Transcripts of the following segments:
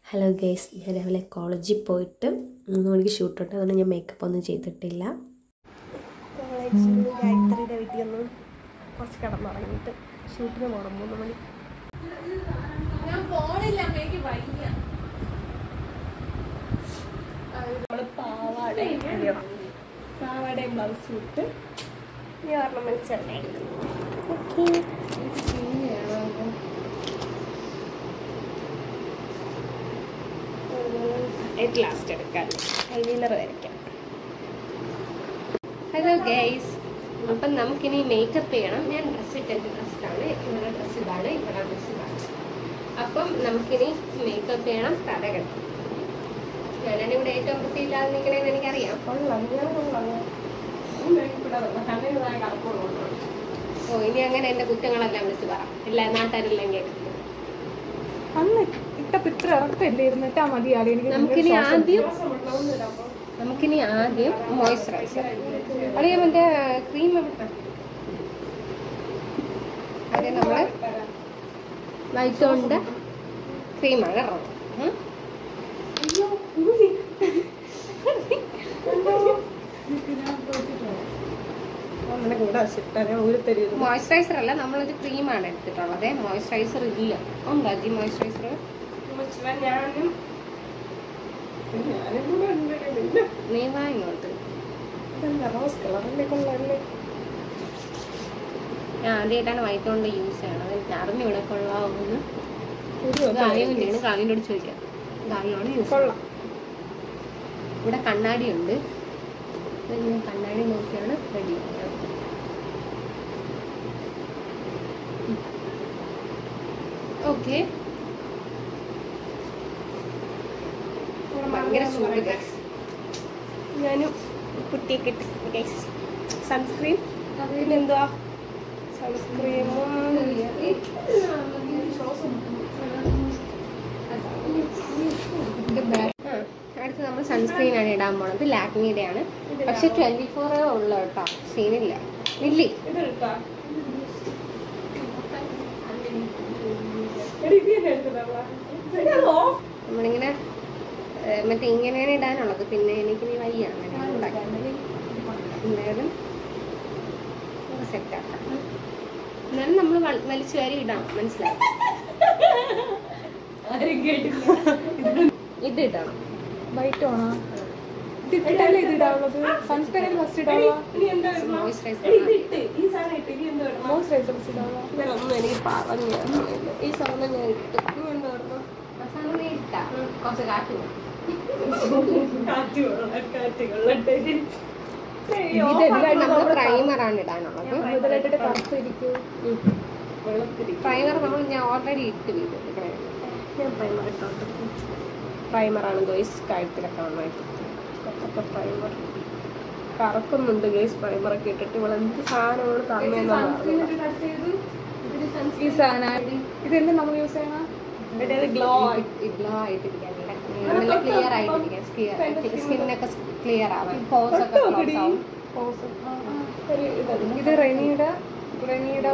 Hello guys ഞാൻ രാവിലെ കോളേജിൽ പോയിട്ട് മൂന്ന് മണിക്ക് ഷൂട്ടുണ്ട് അതുകൊണ്ട് ഞാൻ മേക്കപ്പ് ഒന്നും ചെയ്തിട്ടില്ല കോളേജിൽ ഗായത്രിയുടെ വീട്ടിൽ ഒന്നും കുറച്ച് കിടന്നുറങ്ങിയിട്ട് ഷൂട്ടിന് പോകണം മൂന്ന് മണി നമ്മള് പാവാടയും അണിയണം പാവാടയും ബ്ലൗസും ഇട്ട് ഈ ഓർണമെന്റ്സ് എല്ലാം എടുക്കും ഓക്കെ എറ്റ് ലാസ്റ്റ് എടുക്കാൻ ഐലൈനർ വരയ്ക്കാം ഹലോ ഗൈസ് അപ്പം നമുക്കിനി മേക്കപ്പ് ചെയ്യണം ഞാൻ ഡ്രസ്സ് ഇട്ട ഡ്രസ്സിലാണ് ഇവിടെ ഡ്രസ്സ് ഇതാണ് ഇവിടെ ഡ്രസ്സ് ഇതാണ് അപ്പം നമുക്കിനി മേക്കപ്പ് ചെയ്യണം തല കെട്ടണം ഞാനാണ് ഇവിടെ ഏറ്റവും വൃത്തിയില്ലാതെ നിൽക്കണേന്ന് എനിക്കറിയാം കൊള്ളാം ഞാൻ കൊള്ളാം കണ്ണിനുതായ കറപ്പുള്ളൂ ഓ ഇനി അങ്ങനെ എൻ്റെ കുറ്റങ്ങളെല്ലാം വിളിച്ച് പറ എല്ലാ നാട്ടുകാരെല്ലാം കേൾക്കുന്നു അന്ന് ഇട്ടപ്പോ ഇത്ര ഇറക്കല്ലേ ഇരുന്നിട്ടാ മതി ആളെ എനിക്ക് നമുക്കിനി ആദ്യം നമുക്കിനി ആദ്യം മോയ്സ്ചറൈസർ അറിയാം മറ്റേ ക്രീം ആദ്യം നമ്മൾ വൈറ്റോണിൻ്റെ ക്രീമാണ് ഇറങ്ങും ഉം. അങ്ങനെ കൂടെ വച്ചിട്ടാണ് ഒരു തരുന്നത് മോയ്സ്ചറൈസർ അല്ല നമ്മളൊരു ക്രീമാണ് എടുത്തിട്ടുള്ളത് മോയ്സ്ചറൈസർ ഇല്ല ഉണ്ടോ ജി മോയ്സ്ചറൈസർ ഞാനും ഞാനും കൂടെ ഉണ്ട് നീ വാ ഇങ്ങോട്ട് ഇതെന്താ റോസ് കളറല്ലേ കൊള്ളാല്ലേ ഞാൻ ആദ്യമായിട്ടാണ് വൈറ്റോണിൻ്റെ യൂസ് ചെയ്യണത് എനിക്ക് അറിഞ്ഞൂടെ കൊള്ളാവുമെന്ന് ഒരു ഗായവിൻ്റെയാണ് ഗാവിനോട് ചോദിക്കാം ഗാവിയാണ് യൂസ് കൊള്ളാം ഇവിടെ കണ്ണാടി ഉണ്ട് ഞാൻ കണ്ണാടി നോക്കിയാണ് റെഡി ഓക്കെ ഭയങ്കര ചൂട് ഗൈസ് ഞാനും കുട്ടിയൊക്കെ ഇട്ട് ഗൈസ് സൺസ്ക്രീൻ പിന്നെന്തുവാ സൺസ്ക്രീമും അടുത്ത് നമ്മൾ സൺസ്ക്രീൻ ആണ് ഇടാൻ പോണത് ലാക്മിയുടെ ആണ് പക്ഷെ ട്വന്റി ഫോറേ ഉള്ളു കേട്ടോ സീനില്ല ഇല്ലേ ഇതെടുത്താ എടി, ഇത് തന്നെ എടുത്തതാ. എടി, അത് off. നമ്മളിങ്ങനെ ഏഹ്, മറ്റേ ഇങ്ങനെയാണ് ഇടാനുള്ളത് പിന്നെ എനിക്ക് നീ വയ്യ അങ്ങനെ ഉണ്ടാക്കാൻ എന്തായാലും സെറ്റ് ആക്കാം എന്നാലും നമ്മൾ വലിച്ചു വാരി ഇടണം മനസ്സിലായി ഇത് ഇടണം വൈറ്റ് ആണോ ഇതിട്ടല്ലേ ഇത് ഇടാവുള്ളത് സൺസ്ക്രീൻ ഫസ്റ്റ് ഇടാവുക ഇനി എന്താ ഇടണം? മോയ്സ്ചറൈസർ എടി, ഇത് ഇട്ട്. ഈ സാധനം ഇട്ട്. ഇനി എന്താ ഇടണം? മോയ്സ്ചറൈസർ ഫസ്റ്റ് ഇടാവുക ഇവരൊന്നും എനിക്ക് പറഞ്ഞു തരണില്ല. ഈ സാധനം ഞാൻ ഇട്ട്. ഇനി എന്താ ഇടണം? അവസാനം നീ ഇട്ടാ കുറച്ച് കാറ്റ് പോകും കാറ്റ് കൊള്ളാം, കാറ്റ് കൊള്ളട്ടെ. ഏയ്, ഇത് off എല്ലാവരും ആക്കി നമ്മൾ നമ്മള് പ്രൈമറാണ് ഇടാനുള്ളത് മുതലായിട്ടിട്ട് കറുത്തിരിക്കും വെള്ളത്തിരി. പ്രൈമർ നമ്മൾ ഞാൻ ഓൾറെഡി ഇട്ട് വീട് ഞാൻ പ്രൈമർ ഇട്ടോട്ടെ പ്രൈമറാണ് ഗോയ്സ് കഴുത്തിലൊക്കെ നന്നായിട്ട് ഇതൊക്കെ പ്രൈമർ കറക്കുന്നുണ്ട് ഗേസ് പ്രൈമറൊക്കെ ഇട്ടിട്ട് ഇവിടെ എന്ത് സാധനങ്ങൾ തന്നെയെന്നാണ് ഈ സാധനം ഇതെന്ത് നമ്മൾ യൂസ് ചെയ്യണം ഗ്ലോ ഗ്ലോ ആയിട്ടിരിക്കാൻ നല്ല ക്ലിയർ ആയിട്ടിരിക്കാൻ സ്കിന്നൊക്കെ ക്ലിയർ ആവാൻ പോസ് ഒക്കെ ക്ലോസ് ആവും ഇത് റെനിയുടെ റെനിയുടെ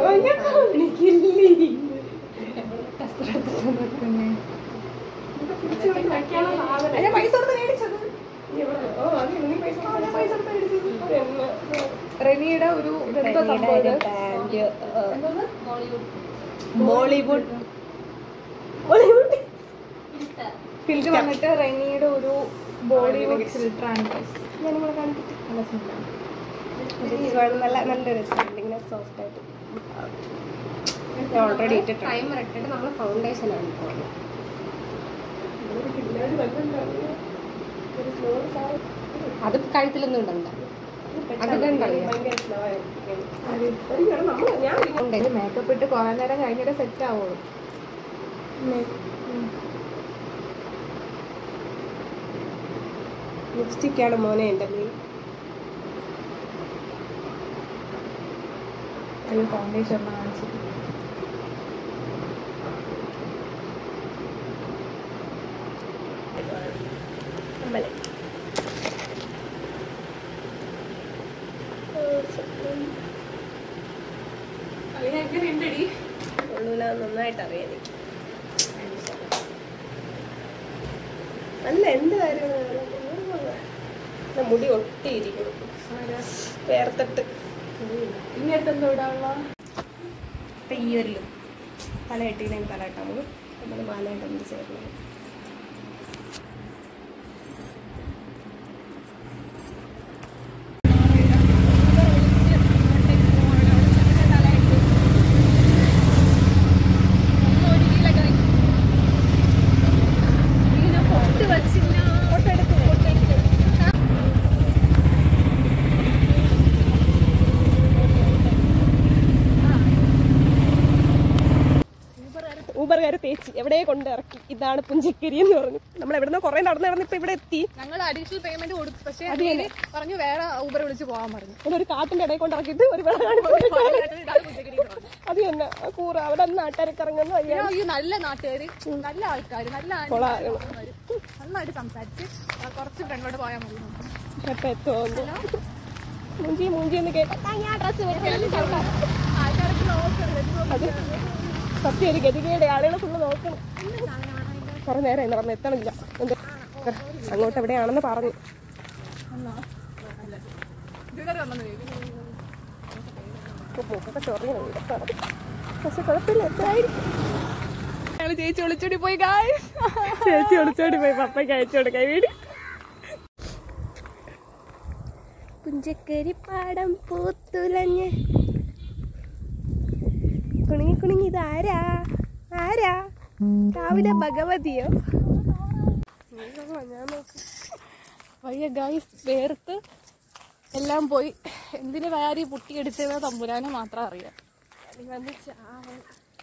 ഞാൻ പൈസ കൊടുത്ത് മേടിച്ചത് റെനിയുടെ ഒരു ഇതെന്തോ സംഭവം ഇത്? എന്തോന്ന്? ബോളിവുഡ് ബോളിവുഡ് ഇത് വന്നിട്ട് റെനിയുടെ ഒരു ബോളിവുഡ് ഫിൽറ്റർ ആണ് guys. ഞാൻ നിങ്ങളെ കണ്ടിട്ട് നല്ല സ്മെല്ലാണ്. നല്ല നല്ല രസമുണ്ട് ഇങ്ങനെ സോഫ്റ്റ് ആയിട്ട് ഞാൻ ഓൾറെഡി ഇട്ടിട്ടുണ്ട് ടൈമർ ഇട്ടിട്ട് നമ്മൾ ഫൗണ്ടേഷൻ ആണ് പോകുന്നത് അത് കഴുത്തിലൊന്നും ഇടണ്ട ഇത് മേക്കപ്പ് ഇട്ട് കുറെ നേരം കഴിഞ്ഞിട്ട് സെറ്റ് ആവുള്ളൂ ലിപ്സ്റ്റിക്കാണ് മോനെ എൻ്റെ മെയിൻ ഒരു ഫൗണ്ടേഷൻ കാണിച്ചത് അമ്പലം കൊള്ളൂല നന്നായിട്ട് അറിയാം എനിക്ക് അല്ല എന്ത് കാര്യമാണ് മുടി ഒട്ടിയിരിക്കണം വേർത്തിട്ട് ഇങ്ങനത്തെ എന്തോ ഇടാനുള്ള ഇപ്പം ഈ ഒരു ലുക്ക് തല കെട്ടിയില്ലെങ്കിൽ തല കെട്ടാൻ പോകും നമ്മൾ മാലയായിട്ട് എന്ത് ചേർന്നത് ഊബർകാരെ തേച്ച് എവിടെ കൊണ്ട് ഇറക്കി ഇതാണ് പുഞ്ചക്കരി എന്ന് പറഞ്ഞു നമ്മൾ എവിടുന്ന് കുറെ നടന്ന് നടന്ന് ഇപ്പൊ ഇവിടെ എത്തി ഞങ്ങൾ അഡീഷണൽ പേയ്മെന്റ് കൊടുത്തു പക്ഷേ അതിന് പറഞ്ഞു വേറെ ഊബർ വിളിച്ച് പോകാൻ പറഞ്ഞു ഇവിടെ ഒരു കാട്ടിന്റെ ഇടയിൽ കൊണ്ട് ഇറക്കിയിട്ട് ഒരു വെള്ളം കാണിച്ചു അത് തന്നെ ആ കൂറ അവിടെ നാട്ടുകാരൊക്കെ ഇറങ്ങുന്നു അയ്യോ പിന്നെ ഈ നല്ല നാട്ടുകാര് നല്ല ആൾക്കാര് നല്ല കൊളാകണം ആൾക്കാര് നന്നായിട്ട് സംസാരിച്ച് ആ, കുറച്ച് ഫ്രണ്ടിലോട്ട് പോയാൽ മതി എപ്പോ എത്തുമോ മൂഞ്ചി മൂഞ്ചി എന്ന് കേട്ടാ ഞാൻ ഡ്രസ് ആൾക്കാരൊക്കെ നോക്കുന്നത് അത് സത്യം ഒരു ഗതികയുടെ ആളുകൾ ഫുള്ള് നോക്കണം കുറെ നേരം നടന്ന് എത്തണില്ല എന്ത് അങ്ങോട്ട് എവിടെയാണെന്ന് പറഞ്ഞു ഇതുവരെ വന്നത് ഇപ്പൊ മൂക്കൊക്കെ ചൊറിയുന്നുണ്ട് പക്ഷെ കുഴപ്പമില്ല എത്രയായിരിക്കും ഞങ്ങൾ ചേച്ചി ഒളിച്ചോടി പോയി ഗായ് ചേച്ചി ഒളിച്ചോടി പോയി പപ്പയ്ക്ക് അയച്ചു കൊടുക്കാൻ വീട് പുഞ്ചക്കരി പാടം പൂത്തുലഞ്ഞ് കുണുങ്ങി കുണുങ്ങി ഇത് ആരാ ആരാ രാവിലെ ഭഗവതിയോ ഞാൻ നോക്കി വയ്യ ഗായ്സ് വേർത്ത് എല്ലാം പോയി എന്തിനു വാരി പുട്ടിയെടുത്തത് തമ്പുരാനെ മാത്രം അറിയാം വന്ന് ചാവണം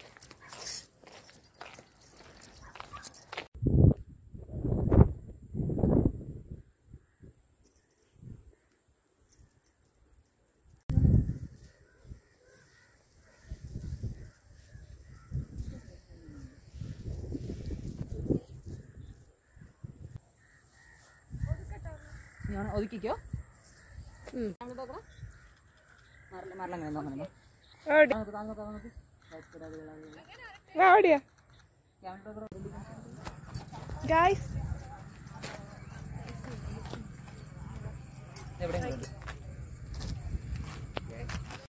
ഒതുക്കിക്കോ ഓടിയാ ഗായ്സ്